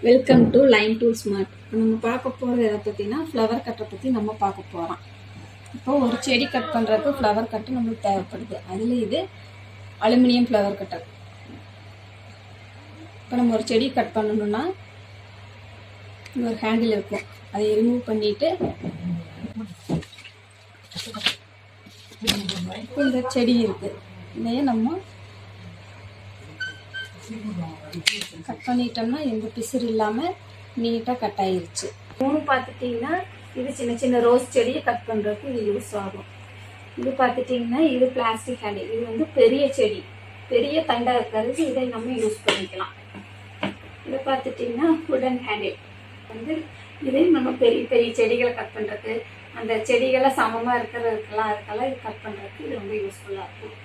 welcome to line tool smart இப்போ நம்ம பார்க்க போகிறது எதை பற்றினா ஃப்ளவர் கட்டை பற்றி நம்ம பார்க்க போகிறோம் இப்போ ஒரு செடி கட் பண்ணுறதுக்கு ஃப்ளவர் கட்டு நம்மளுக்கு தேவைப்படுது அதில் இது அலுமினியம் ஃப்ளவர் கட்டர் இப்போ நம்ம ஒரு செடி கட் பண்ணணும்னா இங்க ஒரு ஹேண்டில் இருக்கும் அதை ரிமூவ் பண்ணிட்டு இந்த செடி இருக்கு இதையே நம்ம கட் பண்ணிட்டோம்னா எந்த பிசுறு இல்லாமல் நீட்டாக கட் ஆயிருச்சு மூணு பார்த்துட்டிங்கன்னா இது சின்ன சின்ன ரோஸ் செடியை கட் பண்ணுறதுக்கு இது யூஸ் ஆகும் இது பார்த்துட்டிங்கன்னா இது பிளாஸ்டிக் ஹேண்டில் இது வந்து பெரிய செடி பெரிய தண்டாக இருக்கிறதுக்கு இதை நம்ம யூஸ் பண்ணிக்கலாம் இதை பார்த்துட்டிங்கன்னா உடன் ஹேண்டில் வந்து இதையும் நம்ம பெரிய பெரிய செடிகளை கட் பண்ணுறதுக்கு அந்த செடிகளை சமமாக இருக்கிறதுக்கெல்லாம் அதுக்கெல்லாம் இது கட் பண்ணுறதுக்கு இது ரொம்ப யூஸ்ஃபுல்லாக இருக்கும்